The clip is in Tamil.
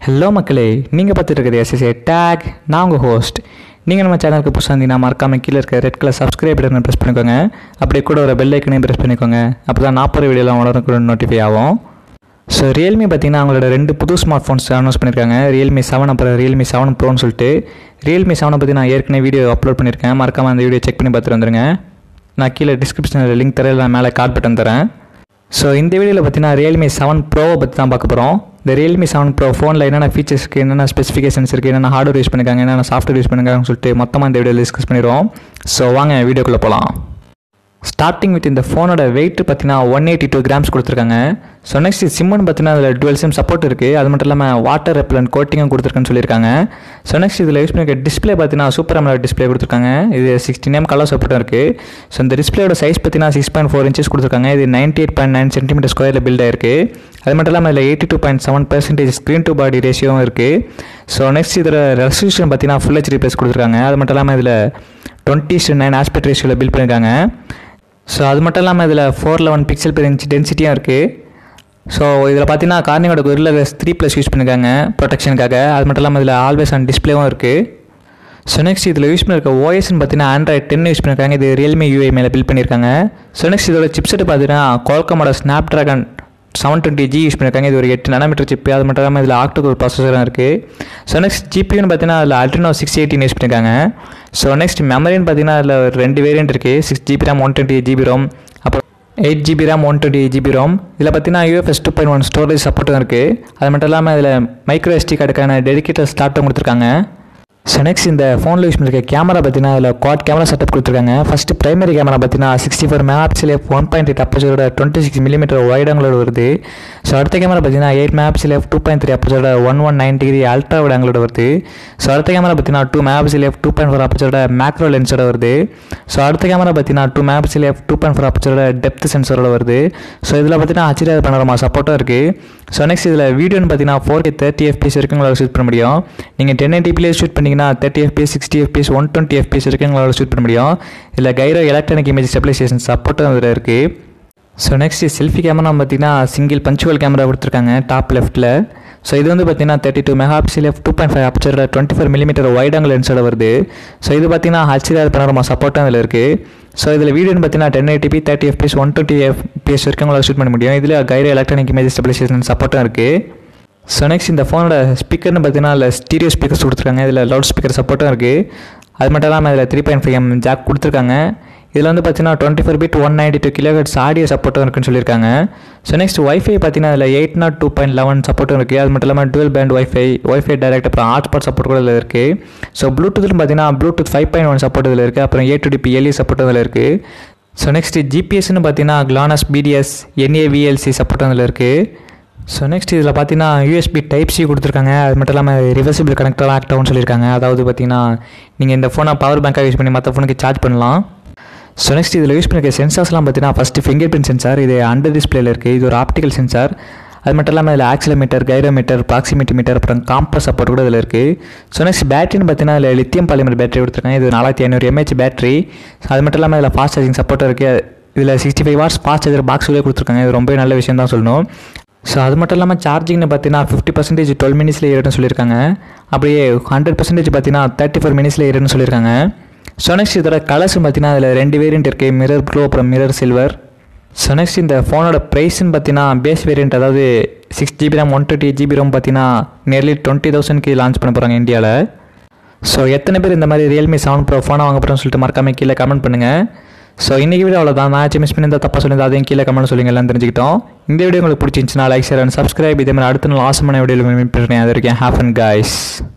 ஹலோ மக்களே நீங்கள் பார்த்துட்டு இருக்கிறது எஸ்எஸ்ஏ டேக் நான் உங்கள் ஹோஸ்ட் நீங்கள் நம்ம சேனலுக்கு புதுசாக இருந்தீங்கன்னா மறக்காமல் கீழே இருக்க ரெட் கலர் சப்ஸ்கிரைப் பட்டனை ப்ரெஸ் பண்ணிக்கோங்க அப்படியே கூட ஒரு பெல் ஐக்கனையும் ப்ரெஸ் பண்ணிக்கோங்க அப்போ தான் நாற்பது வீடியோலாம் உடனுக்குள்ள நோட்டிஃபை ஆகும் ஸோ ரியல்மி பார்த்தீங்கன்னா அவங்களோட ரெண்டு புது ஸ்மார்ட் ஃபோன்ஸ் அனௌன்ஸ் பண்ணியிருக்காங்க ரியல்மி செவன் அப்புறம் ரியல்மி செவன் ப்ரோன்னு சொல்லிட்டு ரியல்மி செவனை பற்றி நான் ஏற்கனவே வீடியோ அப்லோட் பண்ணியிருக்கேன் மறக்காமல் அந்த வீடியோ செக் பண்ணி பார்த்துட்டு வந்துருங்க நான் கீழே டிஸ்கிரிப்ஷனில் லிங்க் தரேன் இல்லை மேலே கார்ட் பட்டன் தரேன் ஸோ இந்த வீடியோவில் பார்த்தீங்கன்னா ரியல்மி செவன் ப்ரோவை பற்றி தான் பார்க்க போகிறோம் இந்த ரியல்மி செவன் ப்ரோ ஃபோனில் என்னென்ன ஃபீச்சர்ஸ் இருக்குது என்னென்ன ஸ்பெசிஃபிகேஷன்ஸ் இருக்குது என்னென்ன ஹார்ட்வேர் யூஸ் பண்ணிருக்காங்க என்னென்ன சாஃப்ட்வேர் யூஸ் பண்ணிருக்காங்கன்னு சொல்லிட்டு மொத்தமாக இந்த வீடியோவில் டிஸ்கஸ் பண்ணிடுவோம் ஸோ வாங்க வீடியோக்குள்ளே போகலாம் ஸ்டார்டிங் வித் இந்த ஃபோனோட வெயிட் பார்த்தீங்கன்னா ஒன் எயிட்டி டூ கிராம்ஸ் கொடுத்துருக்காங்க ஸோ நெக்ஸ்ட் சிம்னு பார்த்தீங்கன்னா அதில் டுவெல் சிம் சப்போர்ட் இருக்குது அது மட்டும் இல்லாமல் வாட்டர் ரெப்லன் கோட்டிங்கும் கொடுத்துருக்குன்னு சொல்லியிருக்காங்க ஸோ நெக்ஸ்ட் இதில் யூஸ் பண்ணிருக்க டிஸ்பிளே பார்த்தீங்கன்னா சூப்பர் அமலர் டிஸ்பிளே கொடுத்துருக்காங்க இது சிக்ஸ்டின் எம் கலர் சப்போர்ட்டும் இருக்குது ஸோ இந்த டிஸ்பிளேயோட சைஸ் பார்த்தீங்கன்னா சிக்ஸ் பாயிண்ட் ஃபோர் இன்ச்சஸ் கொடுத்துருக்காங்க இது ninety eight point nine centimetre ஸ்கொயரில் பில்ட் ஆயிருக்கு அது மட்டும் இல்லாமல் இதில் eighty two point seven percentage screen to body ரேஷியோவும் இருக்குது ஸோ நெக்ஸ்ட் இதில் ரெசல்யூஷன் பார்த்தீங்கன்னா ஃபுல் ஹெச்டி ப்ளஸ் கொடுத்துருக்காங்க அது மட்டும் இல்லாமல் இதில் டுவெண்ட்டி நைன் ஆஸ்பெக்ட் ரேஷியோவில் பில்ட் பண்ணியிருக்காங்க ஸோ அது மட்டும் இல்லாமல் இதில் four eleven pixel per inch டென்சிட்டியும் இருக்குது ஸோ இதில் பார்த்தீங்கன்னா கார்னிங்கோட கொரில்லா த்ரீ ப்ளஸ் யூஸ் பண்ணியிருக்காங்க ப்ரொடெக்ஷனுக்காக அது மட்டும் இல்லாமல் இதில் ஆல்வேஸ் ஆன் டிஸ்பிளேவும் இருக்குது ஸோ நெக்ஸ்ட் இதில் யூஸ் பண்ணிருக்க ஓஎஸ்ன்னு பார்த்தீங்கன்னா ஆண்ட்ராய்ட் டென் யூஸ் பண்ணியிருக்காங்க இது ரியல்மி யூஐ மேலே பில் பண்ணியிருக்காங்க ஸோ நெக்ஸ்ட் இதோட சிப்செட் பார்த்தீங்கன்னா கோல்கமோட Snapdragon seven twenty G use பண்ணியிருக்காங்க இது ஒரு எட்டு நானோமீட்டர் சிப்பு அது மட்டும் இல்லாமல் இதில் ஆக்டோகோர் ப்ராசஸரும் இருக்குது ஸோ நெக்ஸ்ட் ஜிபியூன்னு பார்த்தீங்கன்னா அதில் அல்ட்ரினோ சிக்ஸ் எயிட்டின் யூஸ் பண்ணியிருக்காங்க ஸோ நெக்ஸ்ட் மெமரின்னு பார்த்தீங்கன்னா அதில் ஒரு ரெண்டு வேரியன்ட் இருக்குது six GB RAM one twenty GB ROM அப்புறம் eight GB RAM one twenty GB ROM இதில் பார்த்தீங்கன்னா UFS two point one storage சப்போர்ட்டும் இருக்குது அது மட்டும் இல்லாமல் இதில் மைக்ரோ எஸ்டி கார்டுக்கான டெடிக்கேட்டட் ஸ்டார்ட்டும் கொடுத்துருக்காங்க ஸோ நெக்ஸ்ட் இந்த ஃபோனில் யூஸ் பண்ணிருக்க கேமரா பார்த்தீங்கன்னா அதில் குவாட் கேமரா செட்டப் கொடுத்துருக்காங்க ஃபஸ்ட்டு பிரைமரி கேமரா பார்த்தீங்கன்னா sixty four mega pixel F one point eight அப்போசோட டுவெண்ட்டி சிக்ஸ் மில்லிமீட்டர் வைடங்களோட வருது ஸோ அடுத்த கேமரா பார்த்தீங்கன்னா eight mega pixel F two point three அப்போசோட one one nine degree ultra வைடங்களோட வருது ஸோ அடுத்த கேமரா பார்த்தீங்கன்னா two mega pixel F two point four அப்போசோட மேக்ரோ லென்ஸோட வருது ஸோ அடுத்த கேமரா பார்த்தீங்கன்னா two mega pixel F two point four அப்போசோட டெப்த் சென்சரோட வருது ஸோ இதில் பார்த்தீங்கன்னா ஹச்டிஆர் பனோரமா சப்போர்ட்டும் இருக்குது ஸோ நெக்ஸ்ட் இதில் வீடியோன்னு பார்த்தீங்கன்னா ஃபோர் கே தேர்ட்டி எஃபிஎஸ் வரைக்கும் உங்களால் ஷூட் பண்ண முடியும் நீங்கள் டென் எயிட்டிபிலே ஷூட் பண்ணிங்கன்னா thirty FPS sixty FPS one twenty FPS வரைக்கும் உங்களால் ஷூட் பண்ண முடியும் இதில் கைரோ எலக்ட்ரானிக் இமேஜ் ஸ்டெபிலைசேஷன் சப்போர்ட்டும் அதில் இருக்குது ஸோ நெக்ஸ்ட் செல்ஃபி கேமரா பார்த்தீங்கன்னா சிங்கிள் பஞ்சுவல் கேமரா கொடுத்துருக்காங்க டாப் லெஃப்ட்டில் ஸோ இது வந்து பார்த்தீங்கன்னா thirty two mega pixel F two point five அப்சரோட twenty four millimetre wide angle லென்ஸோட வருது ஸோ இது பார்த்தீங்கன்னா ஹச்டிஆர் பனோரமா சப்போர்ட்டும் அதில் இருக்குது ஸோ இதில் வீடியோன்னு பார்த்தீங்கன்னா ten eighty p thirty FPS one twenty FPS வரைக்கும் உங்களால் ஷூட் பண்ண முடியும் இதில் கைரோ எலக்ட்ரானிக் இமேஜ் ஸ்டெபிலைசேஷன் சப்போர்ட்டும் இருக்குது ஸோ நெக்ஸ்ட் இந்த ஃபோனோட ஸ்பீக்கர்னு பார்த்தீங்கன்னா அதில் ஸ்டீரியோ ஸ்பீக்கர்ஸ் கொடுத்துருக்காங்க இதில் லவுட் ஸ்பீக்கர் சப்போர்ட்டும் இருக்குது அது மட்டும் இல்லாமல் இதில் three point five M jack கொடுத்துருக்காங்க இதில் வந்து பார்த்தீங்கன்னா twenty four bit one ninety two kilohertz audio சப்போர்ட்டும் இருக்குன்னு சொல்லியிருக்காங்க ஸோ நெக்ஸ்ட் ஒய்ஃபை பார்த்தீங்கன்னா அதில் eight naught two point eleven சப்போர்ட்டும் இருக்குது அது மட்டும் இல்லாமல் dual band wifi wifi direct அப்புறம் ஹாட்ஸ்பாட் சப்போர்ட் கூட இதில் இருக்குது ஸோ ப்ளூடூத்னு பார்த்தீங்கன்னா Bluetooth five point one support இதில் இருக்குது அப்புறம் A two DP LE support இதில் இருக்குது ஸோ நெக்ஸ்ட் ஜிபிஎஸ்னு பார்த்தீங்கன்னா கிளானஸ் பிடிஎஸ் என்ஏவிஎல்சி சப்போர்ட் அதில் இருக்குது ஸோ நெக்ஸ்ட் இதில் பார்த்தீங்கன்னா யூஎஸ்பி டைப் சி கொடுத்துருக்காங்க அது மட்டும் இல்லாமல் ரிவர்சிபிள் கனெக்டராக ஆக்ட் ஆகும்னு சொல்லியிருக்காங்க அதாவது பார்த்தீங்கன்னா நீங்கள் இந்த ஃபோனை பவர் பேங்காக யூஸ் பண்ணி மற்ற ஃபோனுக்கு சார்ஜ் பண்ணலாம் ஸோ நெக்ஸ்ட் இதில் யூஸ் பண்ணிருக்க சென்சார்ஸ்லாம் பார்த்தீங்கன்னா ஃபஸ்ட்டு ஃபிங்கர் பிரிண்ட் சென்சார் இது அண்டர் டிஸ்பிளேல இருக்குது இது ஒரு ஆப்டிக்கல் சென்சார் அது மட்டும் இல்லாமல் இதில் ஆக்சிலோமீட்டர் கைரோமீட்டர் ப்ராக்சிமிட்டி மீட்டர் அப்புறம் காம்பஸ் சப்போர்ட் கூட இதில் இருக்குது ஸோ நெக்ஸ்ட் பேட்டரின்னு பார்த்தீங்கன்னா இதில் லித்தியம் பாலிமர் பேட்டரி கொடுத்துருக்காங்க இது நாலாயிரத்தி ஐநூறு எம்ஏஹெச் பேட்டரி அது மட்டும் இல்லாமல் இதில் ஃபாஸ்ட் சார்ஜிங் சப்போர்ட் இருக்குது இதில் sixty five watts fast charger box உள்ளே கொடுத்துருக்காங்க இது ரொம்ப நல்ல விஷயம் தான் சொல்லணும் ஸோ அது மட்டும் இல்லாமல் சார்ஜிங்னு பார்த்தீங்கன்னா ஃபிஃப்டி பர்சன்டேஜ் டுவெல் மினிட்ஸில் ஏறுன்னு சொல்லியிருக்காங்க அப்படியே ஹண்ட்ரட் பர்சன்டேஜ் பார்த்தீங்கன்னா தேர்ட்டி ஃபோர் மினிட்ஸில் ஏறுன்னு சொல்லியிருக்காங்க ஸோ நெக்ஸ்ட் இதோட கலர்ஸ் பார்த்தீங்கன்னா அதில் ரெண்டு வேரியன்ட் இருக்குது மிரர் ப்ளூ அப்புறம் மிரர் சில்வர் ஸோ நெக்ஸ்ட் இந்த ஃபோனோட ப்ரைஸ்ன்னு பார்த்தீங்கன்னா பேஸ் வேரியன்ட் அதாவது six GB RAM one twenty GB ROM பார்த்தீங்கன்னா நியர்லி டுவெண்ட்டி தௌசண்ட்க்கு லான்ச் பண்ண போகிறாங்க இந்தியாவில் ஸோ எத்தனை பேர் இந்த மாதிரி ரியல்மி செவன் ப்ரோ ஃபோனை வாங்க போகிறோம்னு சொல்லிட்டு மறக்காம கீழே கமெண்ட் பண்ணுங்கள் ஸோ இன்றைக்கி வீடியோ அவ்வளோதான் நான் ஆச்சு மிஸ் பண்ணியிருந்தா தப்பாக சொல்லியிருந்தா அதையும் கீழே கமெண்ட் சொல்லுங்க எல்லாம் தெரிஞ்சுக்கிட்டோம் இந்த வீடியோ உங்களுக்கு பிடிச்சிருந்துச்சுன்னா லைக் ஷேர் அண்ட் சப்ஸ்கிரைப் இதே மாதிரி அடுத்த நாள் ஆசமான வீடியோவில் மீட் பண்ணுறேன் அது வரைக்கும் ஹேஃப் அண்ட் கைஸ்